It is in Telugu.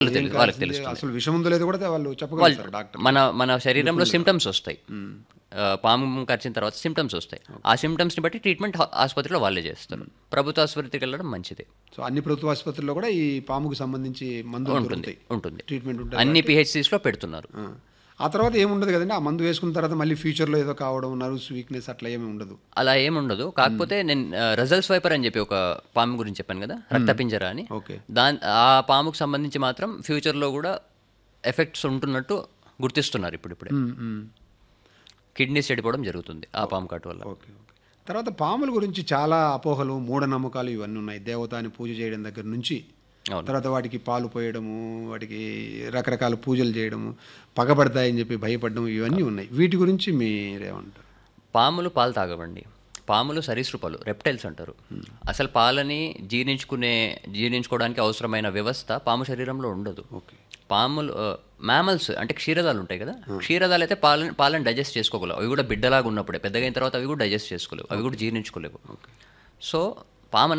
వాళ్ళకి తెలియదు, వాళ్ళకి కావాల్సింది తెలుస్తుంది అసలు విషం ఉందో లేదో కూడా వాళ్ళు చెప్పగలుగుతారు డాక్టర్ మన మన శరీరంలో సిమ్టమ్స్ వస్తాయి ఆ, పాము కరిచిన తర్వాత సిమ్టమ్స్ వస్తాయి ఆ సిమ్టమ్స్ని బట్టి ట్రీట్మెంట్ హా- ఆసుపత్రిలో వాళ్ళే చేస్తారు ప్రభుత్వ ఆసుపత్రికి వెళ్ళడం మంచిది సో అన్ని ప్రభుత్వ ఆసుపత్రుల్లో కూడా ఈ పాముకు సంబంధించి మందులు ఉంటుంది దొరుకుతాయి ఉంటుంది ట్రీట్మెంట్ ఉంటుంది అన్ని పిహెచ్సిస్లో పెడుతున్నారు ఆ. ఆ తర్వాత ఏముండదు కదండి ఆ మందు వేసుకున్న తర్వాత మళ్ళీ ఫ్యూచర్లో ఏదో కావడం నర్వ్స్ వీక్నెస్ అట్లా ఏమీ ఉండదు అలా ఏముండదు కాకపోతే నేను రిజల్ట్స్ వైపర్ అని చెప్పి ఒక పాము గురించి చెప్పాను కదా రక్తపింజర అని ఓకే దాని ఆ పాముకు సంబంధించి మాత్రం ఫ్యూచర్లో కూడా ఎఫెక్ట్స్ ఉంటున్నట్టు గుర్తిస్తున్నారు ఇప్పుడు ఇప్పుడే కిడ్నీస్ చెడిపోవడం జరుగుతుంది ఆ పాము కాటు వల్ల ఓకే ఓకే తర్వాత పాముల గురించి చాలా అపోహలు మూఢనమ్మకాలు ఇవన్నీ ఉన్నాయి దేవతాని పూజ చేయడం దగ్గర నుంచి అవును. తర్వాత వాటికి పాలు పోయడము వాటికి రకరకాల పూజలు చేయడము పగబడతాయని చెప్పి భయపడడం ఇవన్నీ ఉన్నాయి వీటి గురించి మీరేమంటారు పాములు పాలు తాగవండి పాములు సరీసృపాలు రెప్టైల్స్ అంటారు అసలు పాలని జీర్ణించుకునే జీర్ణించుకోవడానికి అవసరమైన వ్యవస్థ పాము శరీరంలో ఉండదు ఓకే పాములు మ్యామల్స్ అంటే క్షీరదాలు ఉంటాయి కదా క్షీరదాలు అయితే పాలని పాలను డైజెస్ట్ చేసుకోగలవు అవి కూడా బిడ్డలాగా ఉన్నప్పుడే పెద్దగా అయిన తర్వాత అవి కూడా డైజెస్ట్ చేసుకోలేవు అవి కూడా జీర్ణించుకోలేవు సో పాము